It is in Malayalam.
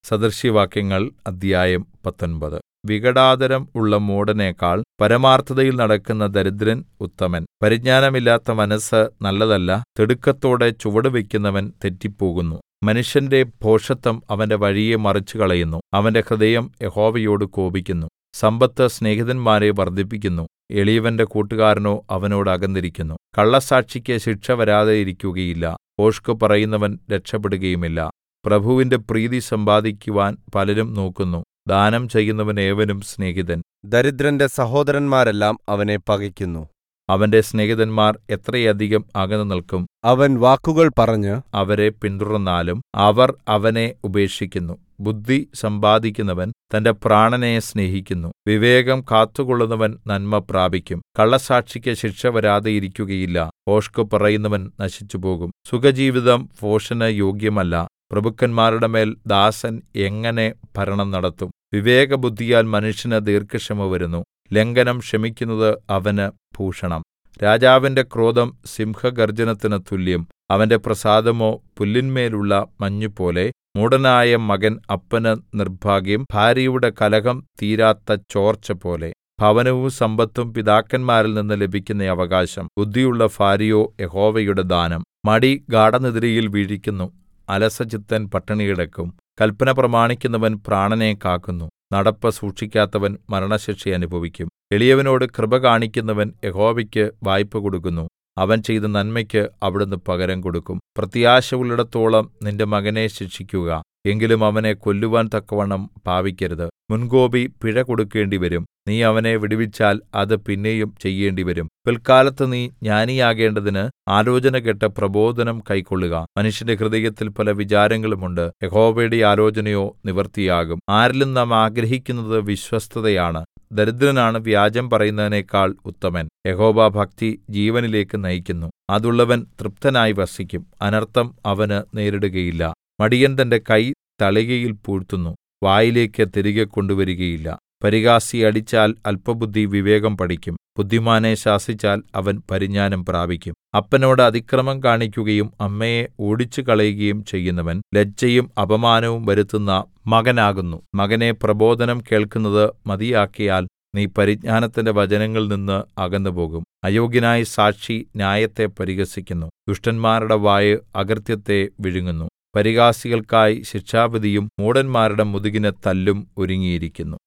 സദൃശവാക്യങ്ങൾ അദ്ധ്യായം പത്തൊമ്പത് വികടാധരം ഉള്ള മൂഢനെക്കാൾ പരമാർത്ഥതയിൽ നടക്കുന്ന ദരിദ്രൻ ഉത്തമൻ പരിജ്ഞാനമില്ലാത്ത മനസ്സ് നല്ലതല്ല തിടുക്കത്തോടെ ചുവടുവയ്ക്കുന്നവൻ തെറ്റിപ്പോകുന്നു മനുഷ്യന്റെ ഭോഷത്തം അവന്റെ വഴിയെ മറിച്ചുകളയുന്നു അവന്റെ ഹൃദയം യഹോവയോട് കോപിക്കുന്നു സമ്പത്ത് സ്നേഹിതന്മാരെ വർദ്ധിപ്പിക്കുന്നു എളിയവന്റെ കൂട്ടുകാരനോ അവനോട് അകന്നിരിക്കുന്നു കള്ളസാക്ഷിക്ക് ശിക്ഷ വരാതെയിരിക്കുകയില്ല ഭോഷ്ക് പറയുന്നവൻ രക്ഷപ്പെടുകയുമില്ല പ്രഭുവിന്റെ പ്രീതി സമ്പാദിക്കുവാൻ പലരും നോക്കുന്നു ദാനം ചെയ്യുന്നവൻ ഏവനും സ്നേഹിതൻ ദരിദ്രന്റെ സഹോദരന്മാരെല്ലാം അവനെ പകയ്ക്കുന്നു അവന്റെ സ്നേഹിതന്മാർ എത്രയധികം അകന്നു നിൽക്കും അവൻ വാക്കുകൾ പറഞ്ഞ് അവരെ പിന്തുടർന്നാലും അവർ അവനെ ഉപേക്ഷിക്കുന്നു ബുദ്ധി സമ്പാദിക്കുന്നവൻ തന്റെ പ്രാണനെ സ്നേഹിക്കുന്നു വിവേകം കാത്തുകൊള്ളുന്നവൻ നന്മ പ്രാപിക്കും കള്ളസാക്ഷിക്ക് ശിക്ഷ വരാതെയിരിക്കുകയില്ല ഭോഷ്ക് പറയുന്നവൻ നശിച്ചുപോകും സുഖജീവിതം ഭോഷന് യോഗ്യമല്ല പ്രഭുക്കന്മാരുടെ മേൽ ദാസൻ എങ്ങനെ ഭരണം നടത്തും വിവേകബുദ്ധിയാൽ മനുഷ്യന് ദീർഘക്ഷമ വരുന്നു ലംഘനം ക്ഷമിക്കുന്നത് അവന് ഭൂഷണം രാജാവിന്റെ ക്രോധം സിംഹഗർജ്ജനത്തിന് തുല്യം അവന്റെ പ്രസാദമോ പുല്ലിന്മേലുള്ള മഞ്ഞുപോലെ മൂഢനായ മകൻ അപ്പന് നിർഭാഗ്യം ഭാര്യയുടെ കലഹം തീരാത്ത ചോർച്ച പോലെ ഭവനവും സമ്പത്തും പിതാക്കന്മാരിൽ നിന്ന് ലഭിക്കുന്ന അവകാശം ബുദ്ധിയുള്ള ഭാര്യയോ യഹോവയുടെ ദാനം മടി ഗാഢനിദ്രയിൽ വീഴിക്കുന്നു അലസചിത്തൻ പട്ടിണികിടക്കും കല്പന പ്രമാണിക്കുന്നവൻ പ്രാണനെ കാക്കുന്നു നടപ്പ് സൂക്ഷിക്കാത്തവൻ മരണശിക്ഷ അനുഭവിക്കും എളിയവനോട് കൃപ കാണിക്കുന്നവൻ യഹോവയ്ക്ക് വായ്പ കൊടുക്കുന്നു അവൻ ചെയ്ത നന്മയ്ക്ക് അവിടുന്ന് പകരം കൊടുക്കും പ്രത്യാശ ഉള്ളിടത്തോളം നിന്റെ മകനെ ശിക്ഷിക്കുക എങ്കിലും അവനെ കൊല്ലുവാൻ തക്കവണ്ണം ഭാവിക്കരുത് മുൻകോപി പിഴ കൊടുക്കേണ്ടിവരും നീ അവനെ വിടുവിച്ചാൽ അത് പിന്നെയും ചെയ്യേണ്ടിവരും പിൽക്കാലത്ത് നീ ജ്ഞാനിയാകേണ്ടതിന് ആലോചന കേട്ട് പ്രബോധനം കൈക്കൊള്ളുക മനുഷ്യന്റെ ഹൃദയത്തിൽ പല വിചാരങ്ങളുമുണ്ട് യഹോവയുടെ ആലോചനയോ നിവൃത്തിയാകും ആരിലും നാം ആഗ്രഹിക്കുന്നത് വിശ്വസ്തതയാണ് ദരിദ്രനാണ് വ്യാജം പറയുന്നതിനേക്കാൾ ഉത്തമൻ യഹോവാഭക്തി ജീവനിലേക്ക് നയിക്കുന്നു അതുള്ളവൻ തൃപ്തനായി വസിക്കും അനർത്ഥം അവന് നേരിടുകയില്ല മടിയൻ തന്റെ കൈ തളികയിൽ പൂഴ്ത്തുന്നു വായിലേക്ക് തിരികെ കൊണ്ടുവരികയില്ല പരിഹാസി അടിച്ചാൽ അല്പബുദ്ധി വിവേകം പഠിക്കും ബുദ്ധിമാനെ ശാസിച്ചാൽ അവൻ പരിജ്ഞാനം പ്രാപിക്കും അപ്പനോട് അതിക്രമം കാണിക്കുകയും അമ്മയെ ഓടിച്ചു കളയുകയും ചെയ്യുന്നവൻ ലജ്ജയും അപമാനവും വരുത്തുന്ന മകനാകുന്നു മകനെ പ്രബോധനം കേൾക്കുന്നത് മതിയാക്കിയാൽ നീ പരിജ്ഞാനത്തിന്റെ വചനങ്ങളിൽ നിന്ന് അകന്നുപോകും അയോഗ്യനായ സാക്ഷി ന്യായത്തെ പരിഹസിക്കുന്നു ദുഷ്ടന്മാരുടെ വായ് അകൃത്യത്തെ വിഴുങ്ങുന്നു പരിഹാസികൾക്കായി ശിക്ഷാവിധിയും മൂഢന്മാരുടെ മുതുകിന് തല്ലും ഒരുങ്ങിയിരിക്കുന്നു